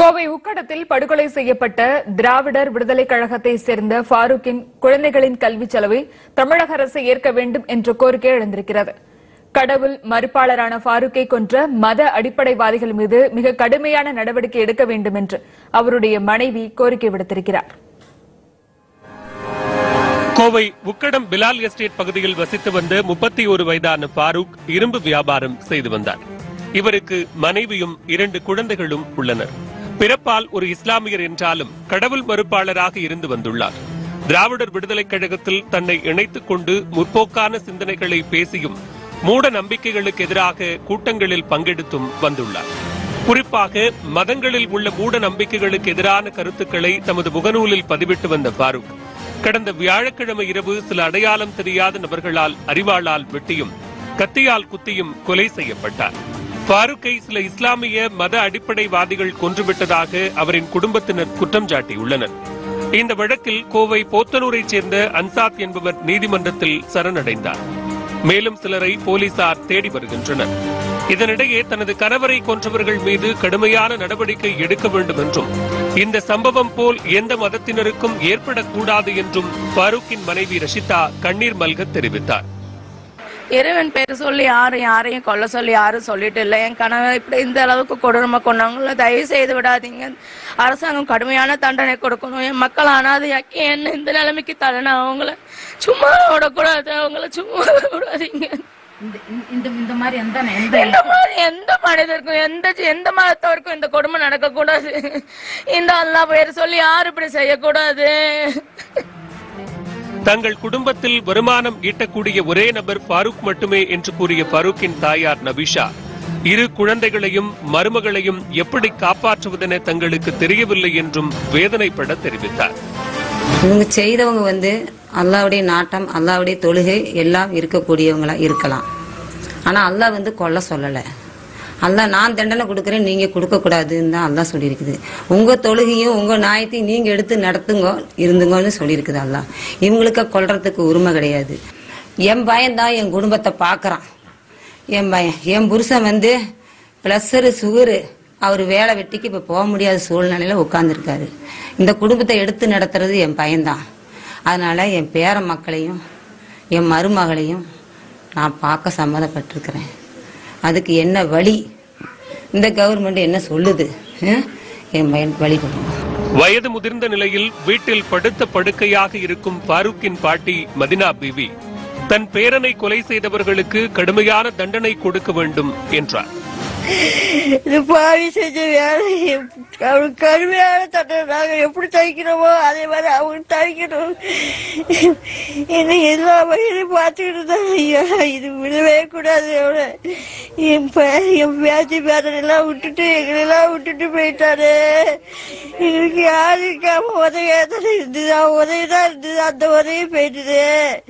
கோவை உக்கடத்தில் படுகொலை செய்யப்பட்ட திராவிடர் விடுதலைக் கழகத்தை சேர்ந்த ஃபாரூக்கின் குழந்தைகளின் கல்விச் செலவை தமிழக அரசு ஏற்க வேண்டும் என்ற கோரிக்கை எழுந்திருக்கிறது கடவுள் மறுப்பாளரான ஃபாரூக்கை கொன்ற மத அடிப்படைவாதிகள் மீது மிக கடுமையான நடவடிக்கை எடுக்க வேண்டும் என்று அவருடைய மனைவி கோரிக்கை விடுத்திருக்கிறார் கோவை உக்கடம் பிலால் எஸ்டேட் பகுதியில் வசித்து வந்த முப்பத்தி ஒரு வயதான ஃபாரூக் இரும்பு வியாபாரம் செய்து வந்தார் இவருக்கு மனைவியும் இரண்டு குழந்தைகளும் உள்ளனர் பிறப்பால் ஒரு இஸ்லாமியர் என்றாலும் கடவுள் மறுப்பாளராக இருந்து வந்துள்ளார் திராவிடர் விடுதலைக் கழகத்தில் தன்னை இணைத்துக் கொண்டு முற்போக்கான சிந்தனைகளை பேசியும் மூட நம்பிக்கைகளுக்கு எதிராக கூட்டங்களில் பங்கெடுத்தும் வந்துள்ளார் குறிப்பாக மதங்களில் உள்ள மூட நம்பிக்கைகளுக்கு எதிரான கருத்துக்களை தமது முகநூலில் பதிவிட்டு வந்த ஃபாரூக் கடந்த வியாழக்கிழமை இரவு சில அடையாளம் தெரியாத நபர்களால் அறிவாளால் வெட்டியும் கத்தியால் குத்தியும் கொலை செய்யப்பட்டார் ஃபாரூக்கை சில இஸ்லாமிய மத அடிப்படைவாதிகள் கொன்றுவிட்டதாக அவரின் குடும்பத்தினர் குற்றம் சாட்டியுள்ளனர் இந்த வழக்கில் கோவை போத்தனூரைச் சேர்ந்த அன்சாத் என்பவர் நீதிமன்றத்தில் சரணடைந்தார் மேலும் சிலரை போலீசார் தேடி வருகின்றனர் இதனிடையே தனது கணவரை கொன்றவர்கள் மீது கடுமையான நடவடிக்கை எடுக்க வேண்டும் என்றும் இந்த சம்பவம் போல் எந்த மதத்தினருக்கும் ஏற்படக்கூடாது என்றும் ஃபாரூக்கின் மனைவி ரஷிதா கண்ணீர் மல்க தெரிவித்தார் இறைவன் பேர் சொல்லி யாரும் யாரையும் கொல்ல சொல்லி யாரும் சொல்லிட்டு இல்லை என் கணவர் இப்படி இந்த அளவுக்கு கொடூரமா கொண்டாங்கள தயவு செய்து விடாதீங்க அரசாங்கம் கடுமையான தண்டனை கொடுக்கணும் என் மக்கள் அனாதையாக்கி என்ன இந்த நிலைமைக்கு தள்ளன அவங்கள சும்மா விடக்கூடாது அவங்கள சும்மா விடாதீங்க இந்த இந்த- இந்த இந்த மாதிரி எந்த எந்த இந்த மாதிரி எந்த மனிதருக்கும் எந்த எந்த மதத்தவருக்கும் இந்த கொடுமை நடக்க கூடாது இந்த அல்லா பேர் சொல்லி யாரும் இப்படி செய்யக்கூடாது தங்கள் குடும்பத்தில் வருமானம் ஈட்டக்கூடிய ஒரே நபர் ஃபாரூக் மட்டுமே என்று கூறிய ஃபாரூக்கின் தாயார் நபிஷா இரு குழந்தைகளையும் மருமகளையும் எப்படி காப்பாற்றுவதென தங்களுக்கு தெரியவில்லை என்றும் வேதனைப்பட தெரிவித்தார் இவங்க செய்தவங்க வந்து அல்லாவுடைய நாட்டம் அல்லாவுடைய தொழுகை எல்லாம் இருக்கக்கூடியவங்களா இருக்கலாம் ஆனா அல்லாஹ் வந்து கொல்ல சொல்லலை அல்லாஹ் நான் தண்டனை கொடுக்குறேன் நீங்க கொடுக்க கூடாதுன்னு தான் அல்லாஹ் சொல்லியிருக்குது உங்க தொழுகையும் உங்க நியாயத்தையும் நீங்க எடுத்து நடத்துங்க இருந்துங்கன்னு சொல்லியிருக்குது அல்லாஹ் இவங்களுக்கு கொல்றதுக்கு உரிமை கிடையாது என் பையன் தான் என் குடும்பத்தை பார்க்கறான் என் பையன் என் புருஷன் வந்து ப்ளஸ்ஸரு சுகரு அவர் வேலை வெட்டிக்கு இப்போ போக முடியாத சூழ்நிலையில உட்காந்துருக்காரு இந்த குடும்பத்தை எடுத்து நடத்துறது என் பையன்தான் அதனால என் பேர மக்களையும் என் மருமகளையும் நான் பார்க்க சம்மதப்பட்டிருக்கிறேன் அதுக்கு என்ன வழி இந்த கவர்மெண்ட் என்ன சொல்லுது ஹம்? என் பையன் வழி கொடுக்கணும் வயது முதிர்ந்த நிலையில் வீட்டில் படுத்த படுக்கையாக இருக்கும் ஃபாரூக்கின் பாட்டி மதினா பிவி தன் பேரனை கொலை செய்தவர்களுக்கு கடுமையான தண்டனை கொடுக்க வேண்டும் என்றார் இது பாவி செஞ்ச வேலை அவனுக்கு கடுமையான தண்டனை நாங்கள் எப்படி தைக்கிறோமோ அதே மாதிரி அவங்களுக்கு தைக்கணும் இன்னும் எல்லா வகையிலும் பார்த்துக்கிட்டு தான் ஐயா இது விடவே கூடாது அவனை என் பே- என் பேச்சு பேரன் எல்லாம் விட்டுட்டு எங்களெல்லாம் விட்டுட்டு போயிட்டாரு எங்களுக்கு யாரு இருக்காம உதவியா தானே இருந்தது உதவி தான் இருந்தது அந்த உதவி போயிட்டுது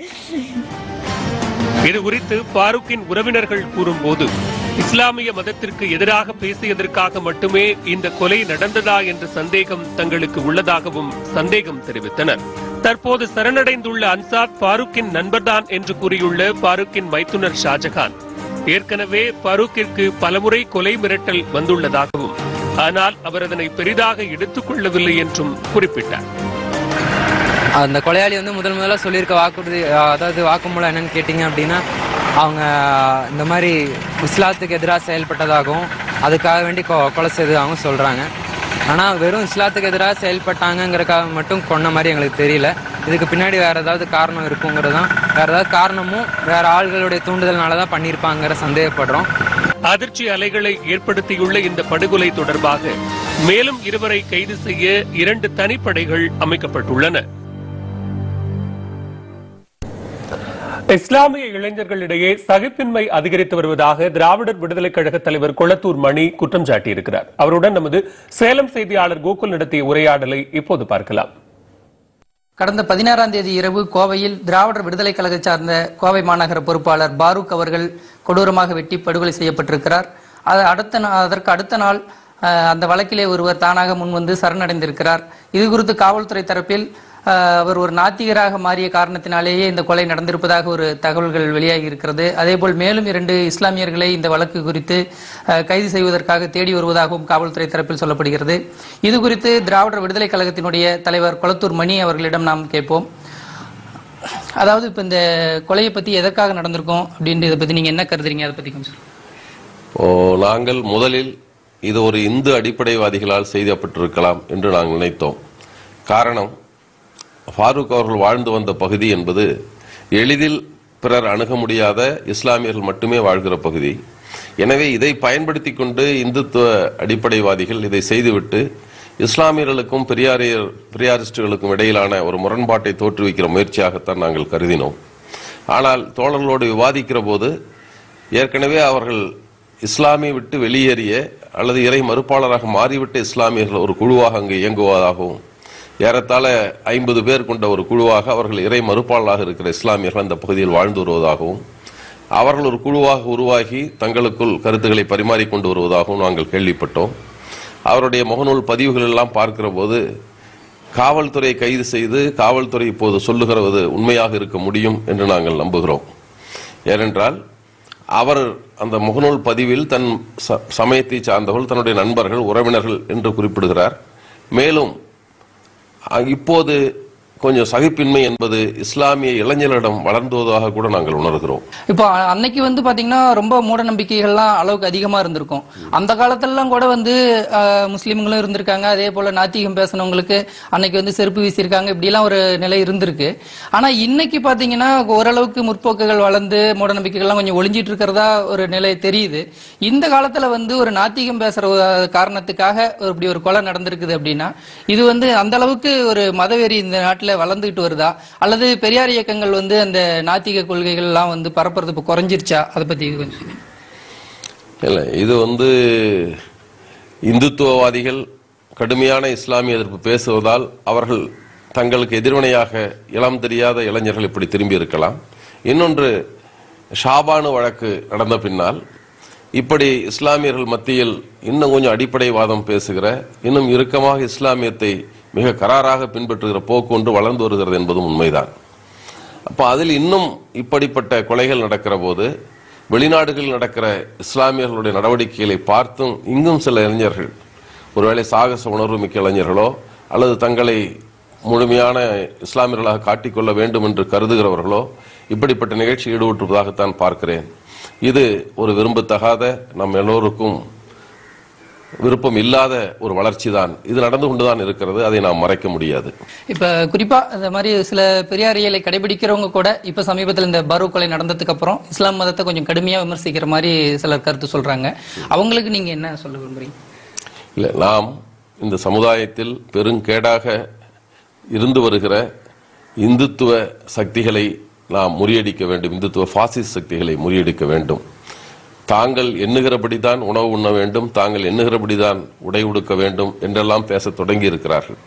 இது குறித்து ஃபாரூக்கின் உறவினர்கள் கூறும்போது இஸ்லாமிய மதத்திற்கு எதிராக பேசியதற்காக மட்டுமே இந்த கொலை நடந்ததா என்ற சந்தேகம் தங்களுக்கு உள்ளதாகவும் சந்தேகம் தெரிவித்தனர் தற்போது சரணடைந்துள்ள அன்சாத் ஃபாரூக்கின் நண்பர்தான் என்று கூறியுள்ள ஃபாரூக்கின் மைத்துனர் ஷாஜகான் ஏற்கனவே ஃபாரூக்கிற்கு பலமுறை கொலை மிரட்டல் வந்துள்ளதாகவும் ஆனால் அவர் அதனை பெரிதாக எடுத்துக் கொள்ளவில்லை என்றும் குறிப்பிட்டார் அந்த கொலையாளி வந்து முதல் முதல்ல சொல்லியிருக்க வாக்குறுதி அதாவது வாக்குமூலம் என்னன்னு கேட்டிங்க அப்படின்னா அவங்க இந்த மாதிரி இஸ்லாத்துக்கு எதிராக செயல்பட்டதாகவும் அதுக்காக வேண்டி கொ- கொலை செய்ததாகவும் சொல்கிறாங்க ஆனால் வெறும் இஸ்லாத்துக்கு எதிராக செயல்பட்டாங்கங்கிறக்காக மட்டும் கொன்ன மாதிரி எங்களுக்கு தெரியல இதுக்கு பின்னாடி வேற ஏதாவது காரணம் இருக்குங்கிறது தான் வேற ஏதாவது காரணமும் வேற ஆள்களுடைய தூண்டுதல்னால தான் பண்ணியிருப்பாங்கிற சந்தேகப்படுறோம் அதிர்ச்சி அலைகளை ஏற்படுத்தியுள்ள இந்த படுகொலை தொடர்பாக மேலும் இருவரை கைது செய்ய இரண்டு தனிப்படைகள் அமைக்கப்பட்டுள்ளன இஸ்லாமிய இளைஞர்களிடையே சகிப்பின்மை அதிகரித்து வருவதாக திராவிடர் விடுதலைக் கழக தலைவர் கொளத்தூர் மணி குற்றம் சாட்டியிருக்கிறார் அவருடன் நமது சேலம் செய்தியாளர் கோகுல் நடத்திய உரையாடலை இப்போது பார்க்கலாம் கடந்த பதினாறாம் தேதி இரவு கோவையில் திராவிடர் விடுதலை கழக சார்ந்த கோவை மாநகர பொறுப்பாளர் பாரூக் அவர்கள் கொடூரமாக வெட்டி படுகொலை செய்யப்பட்டிருக்கிறார் அது அடுத்த நா- அதற்கு அடுத்த நாள் அஹ், அந்த வழக்கிலே ஒருவர் தானாக முன்வந்து சரணடைந்திருக்கிறார் இது குறித்து காவல்துறை தரப்பில் ஆஹ், அவர் ஒரு நாத்திகராக மாறிய காரணத்தினாலேயே இந்த கொலை நடந்திருப்பதாக ஒரு தகவல்கள் வெளியாகி இருக்கிறது அதேபோல் மேலும் இரண்டு இஸ்லாமியர்களை இந்த வழக்கு குறித்து ஆஹ், கைது செய்வதற்காக தேடி வருவதாகவும் காவல்துறை தரப்பில் சொல்லப்படுகிறது இது குறித்து திராவிடர் விடுதலை கழகத்தினுடைய தலைவர் கொளத்தூர் மணி அவர்களிடம் நாம் கேட்போம் அதாவது இப்ப இந்த கொலையை பத்தி எதற்காக நடந்திருக்கும் அப்படின்ட்டு இதை பத்தி நீங்க என்ன கருதுறீங்க அதை பத்தி கொஞ்சம் சொல்லுங்க. ஓ, நாங்கள் முதலில் இது ஒரு இந்து அடிப்படைவாதிகளால் செய்யப்பட்டிருக்கலாம் என்று நாங்கள் நினைத்தோம் காரணம் ஃபாரூக் அவர்கள் வாழ்ந்து வந்த பகுதி என்பது எளிதில் பிறர் அணுக முடியாத இஸ்லாமியர்கள் மட்டுமே வாழ்கிற பகுதி எனவே இதை பயன்படுத்தி கொண்டு இந்துத்துவ அடிப்படைவாதிகள் இதை செய்துவிட்டு இஸ்லாமியர்களுக்கும் பெரியாரியர் பெரியாரிஸ்டுகளுக்கும் இடையிலான ஒரு முரண்பாட்டை தோற்றுவிக்கிற முயற்சியாகத்தான் நாங்கள் கருதினோம் ஆனால் தோழர்களோடு விவாதிக்கிற போது ஏற்கனவே அவர்கள் இஸ்லாமிய விட்டு வெளியேறிய அல்லது இறை மறுப்பாளராக மாறிவிட்ட இஸ்லாமியர்கள் ஒரு குழுவாக அங்கு இயங்குவதாகவும் ஏறத்தாழ ஐம்பது பேர் கொண்ட ஒரு குழுவாக அவர்கள் இறை மறுப்பாளராக இருக்கிற இஸ்லாமியர்கள் அந்த பகுதியில் வாழ்ந்து வருவதாகவும் அவர்கள் ஒரு குழுவாக உருவாகி தங்களுக்குள் கருத்துக்களை பரிமாறிக்கொண்டு வருவதாகவும் நாங்கள் கேள்விப்பட்டோம் அவருடைய முகநூல் பதிவுகள் எல்லாம் பார்க்கிற போது காவல்துறை கைது செய்து காவல்துறை இப்போது சொல்லுகிறது உண்மையாக இருக்க முடியும் என்று நாங்கள் நம்புகிறோம் ஏனென்றால் அவர் அந்த முகநூல் பதிவில் தன் ச- சமயத்தை சார்ந்தவர்கள் தன்னுடைய நண்பர்கள் உறவினர்கள் என்று குறிப்பிடுகிறார் மேலும் அ- இப்போது கொஞ்சம் சகிப்பின்மை என்பது இஸ்லாமிய இளைஞர்களிடம் வளர்ந்துவதாக கூட நாங்கள் உணர்கிறோம் இப்போ அ- அன்னைக்கு வந்து பாத்தீங்கன்னா ரொம்ப மூட நம்பிக்கைகள்லாம் அளவுக்கு அதிகமா இருந்திருக்கும் அந்த காலத்திலலாம் கூட வந்து அஹ், முஸ்லிம்களும் இருந்திருக்காங்க அதே போல நாத்திகம் பேசினவங்களுக்கு அன்னைக்கு வந்து செருப்பு வீசியிருக்காங்க இப்படிலாம் ஒரு நிலை இருந்திருக்கு ஆனா இன்னைக்கு பாத்தீங்கன்னா ஓரளவுக்கு முற்போக்குகள் வளர்ந்து மூட நம்பிக்கைகள்லாம் கொஞ்சம் ஒளிஞ்சிட்டு இருக்கிறதா ஒரு நிலை தெரியுது இந்த காலத்துல வந்து ஒரு நாத்திகம் பேசுற ஒரு காரணத்துக்காக ஒரு இப்படி ஒரு கொலை நடந்திருக்குது அப்படின்னா இது வந்து அந்த அளவுக்கு ஒரு மதவெறி இந்த நாட்டுல வளர்ந்துகிட்டு வருதா அல்லது பெரியார் இயக்கங்கள் வந்து அந்த நாத்திக கொள்கைகள் எல்லாம் வந்து பரப்புறது இப்ப குறைஞ்சிருச்சா அதை பத்தி கொஞ்சம் சொல்லுங்க. இல்லை இது வந்து இந்துத்துவவாதிகள் கடுமையான இஸ்லாமிய எதிர்ப்பு பேசுவதால் அவர்கள் தங்களுக்கு எதிர்வினையாக இளம் தெரியாத இளைஞர்கள் இப்படி திரும்பி இருக்கலாம் இன்னொன்று ஷாபானு வழக்கு நடந்த பின்னால் இப்படி இஸ்லாமியர்கள் மத்தியில் இன்னும் கொஞ்சம் அடிப்படைவாதம் பேசுகிற இன்னும் இறுக்கமாக இஸ்லாமியத்தை மிக கராராக பின்பற்றுகிற போக்கு ஒன்று வளர்ந்து வருகிறது என்பதும் உண்மைதான் அப்போ அதில் இன்னும் இப்படிப்பட்ட கொலைகள் நடக்கிற போது வெளிநாடுகளில் நடக்கிற இஸ்லாமியர்களுடைய நடவடிக்கைகளை பார்த்தும் இங்கும் சில இளைஞர்கள் ஒருவேளை சாகச உணர்வு மிக்க இளைஞர்களோ அல்லது தங்களை முழுமையான இஸ்லாமியர்களாக காட்டிக்கொள்ள வேண்டும் என்று கருதுகிறவர்களோ இப்படிப்பட்ட நிகழ்ச்சியில் ஈடுபட்டிருப்பதாகத்தான் பார்க்கிறேன் இது ஒரு விரும்பத்தகாத நம் எல்லோருக்கும் விருப்பம் இல்லாத ஒரு வளர்ச்சி தான் இது நடந்து கொண்டுதான் இருக்கிறது அதை நாம் மறைக்க முடியாது இப்ப குறிப்பா இந்த மாதிரி சில பெரியாரியலை கடைபிடிக்கிறவங்க கூட இப்ப சமீபத்தில் இந்த பரூக் கொலை நடந்ததுக்கு அப்புறம் இஸ்லாம் மதத்தை கொஞ்சம் கடுமையா விமர்சிக்கிற மாதிரி சிலர் கருத்து சொல்றாங்க அவங்களுக்கு நீங்க என்ன சொல்ல விரும்புறீங்க இல்லை நாம் இந்த சமுதாயத்தில் பெருங்கேடாக இருந்து வருகிற இந்துத்துவ சக்திகளை நாம் முறியடிக்க வேண்டும் இந்துத்துவ பாசிஸ்ட் சக்திகளை முறியடிக்க வேண்டும் தாங்கள் எண்ணுகிறபடிதான் உணவு உண்ண வேண்டும் தாங்கள் எண்ணுகிறபடிதான் உடை உடுக்க வேண்டும் என்றெல்லாம் பேசத் தொடங்கி இருக்கிறார்கள்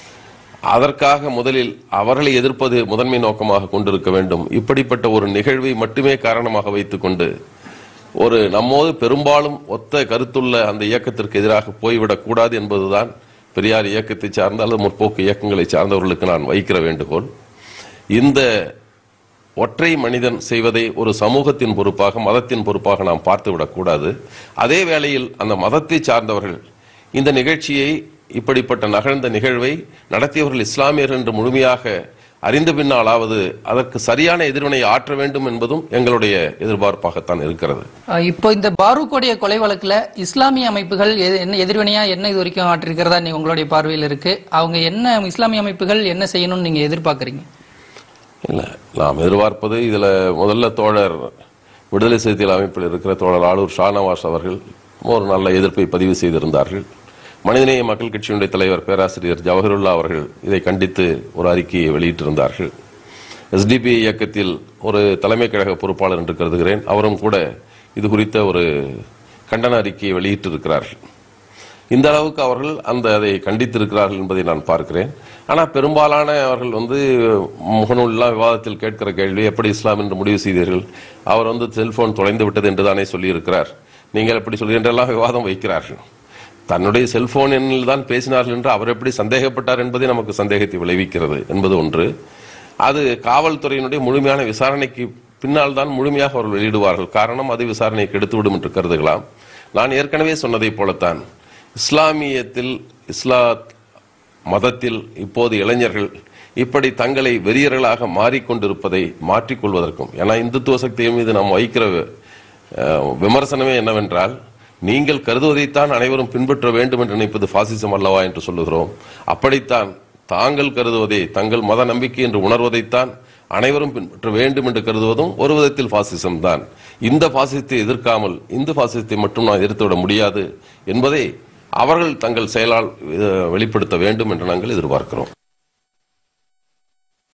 அதற்காக முதலில் அவர்களை எதிர்ப்பது முதன்மை நோக்கமாக கொண்டிருக்க வேண்டும் இப்படிப்பட்ட ஒரு நிகழ்வை மட்டுமே காரணமாக வைத்துக்கொண்டு ஒரு நம்மோடு பெரும்பாலும் ஒத்த கருத்துள்ள அந்த இயக்கத்திற்கு எதிராக போய்விடக் கூடாது என்பதுதான் பெரியார் இயக்கத்தை சார்ந்த அல்லது முற்போக்கு இயக்கங்களை சார்ந்தவர்களுக்கு நான் வைக்கிற வேண்டுகோள் இந்த ஒற்றை மனிதன் செய்வதை ஒரு சமூகத்தின் பொறுப்பாக மதத்தின் பொறுப்பாக நாம் பார்த்துவிடக் கூடாது அதே வேளையில் அந்த மதத்தை சார்ந்தவர்கள் இந்த நிகழ்ச்சியை இப்படிப்பட்ட நகழ்ந்த நிகழ்வை நடத்தியவர்கள் இஸ்லாமியர் என்று முழுமையாக அறிந்த பின்னாலாவது அதற்கு சரியான எதிர்வினை ஆற்ற வேண்டும் என்பதும் எங்களுடைய எதிர்பார்ப்பாகத்தான் இருக்கிறது அஹ் இப்போ இந்த பாரூக்கோடைய கொலை வழக்குல இஸ்லாமிய அமைப்புகள் எது- என்ன எதிர்வினையா என்ன இது வரைக்கும் ஆற்றிருக்கிறதா நீ உங்களுடைய பார்வையில் இருக்கு அவங்க என்ன இஸ்லாமிய அமைப்புகள் என்ன செய்யணும்னு நீங்க எதிர்பார்க்கறீங்க இல்லை நாம் எதிர்பார்ப்பது இதுல முதல்ல தோழர் விடுதலை சிறுத்தைகள் அமைப்பில் இருக்கிற தோழர் ஆளூர் ஷானவாஸ் அவர்கள் ஒரு நல்ல எதிர்ப்பை பதிவு செய்திருந்தார்கள் மனிதநேய மக்கள் கட்சியினுடைய தலைவர் பேராசிரியர் ஜவஹருல்லா அவர்கள் இதை கண்டித்து ஒரு அறிக்கையை வெளியிட்டிருந்தார்கள் எஸ்டிபி இயக்கத்தில் ஒரு தலைமை கழக பொறுப்பாளர் என்று கருதுகிறேன் அவரும் கூட இது குறித்த ஒரு கண்டன அறிக்கையை வெளியிட்டிருக்கிறார்கள் இந்த அளவுக்கு அவர்கள் அந்த அதை கண்டித்திருக்கிறார்கள் என்பதை நான் பார்க்கிறேன் ஆனால் பெரும்பாலான அவர்கள் வந்து முகநூல்லாம் விவாதத்தில் கேட்கிற கேள்வி எப்படி இஸ்லாம் என்று முடிவு செய்தீர்கள் அவர் வந்து செல்போன் தொலைந்து விட்டது என்று தானே சொல்லியிருக்கிறார் நீங்கள் எப்படி சொல்லி என்றெல்லாம் விவாதம் வைக்கிறார்கள் தன்னுடைய செல்போன் எண்ணில் தான் பேசினார்கள் என்று அவர் எப்படி சந்தேகப்பட்டார் என்பதே நமக்கு சந்தேகத்தை விளைவிக்கிறது என்பது ஒன்று அது காவல்துறையினுடைய முழுமையான விசாரணைக்கு பின்னால் தான் முழுமையாக அவர்கள் வெளியிடுவார்கள் காரணம் அது விசாரணையை கெடுத்துவிடும் என்று கருதுகலாம் நான் ஏற்கனவே சொன்னதைப் போலத்தான் இஸ்லாமியத்தில் இஸ்லாத் மதத்தில் இப்போது இளைஞர்கள் இப்படி தங்களை வெறியர்களாக மாறிக்கொண்டிருப்பதை மாற்றிக்கொள்வதற்கும் ஏன்னா இந்துத்துவ சக்தியின் மீது நாம் வைக்கிற அஹ், விமர்சனமே என்னவென்றால் நீங்கள் கருதுவதைத்தான் அனைவரும் பின்பற்ற வேண்டும் என்று நினைப்பது பாசிசம் அல்லவா என்று சொல்லுகிறோம் அப்படித்தான் தாங்கள் கருதுவதை தங்கள் மத நம்பிக்கை என்று உணர்வதைத்தான் அனைவரும் பின்பற்ற வேண்டும் என்று கருதுவதும் ஒரு விதத்தில் பாசிசம் தான் இந்த பாசிசத்தை எதிர்க்காமல் இந்து பாசிசத்தை மட்டும் நான் எதிர்த்துவிட முடியாது என்பதை அவர்கள் தங்கள் செயலால் அஹ், வெளிப்படுத்த வேண்டும் என்று நாங்கள் எதிர்பார்க்கிறோம்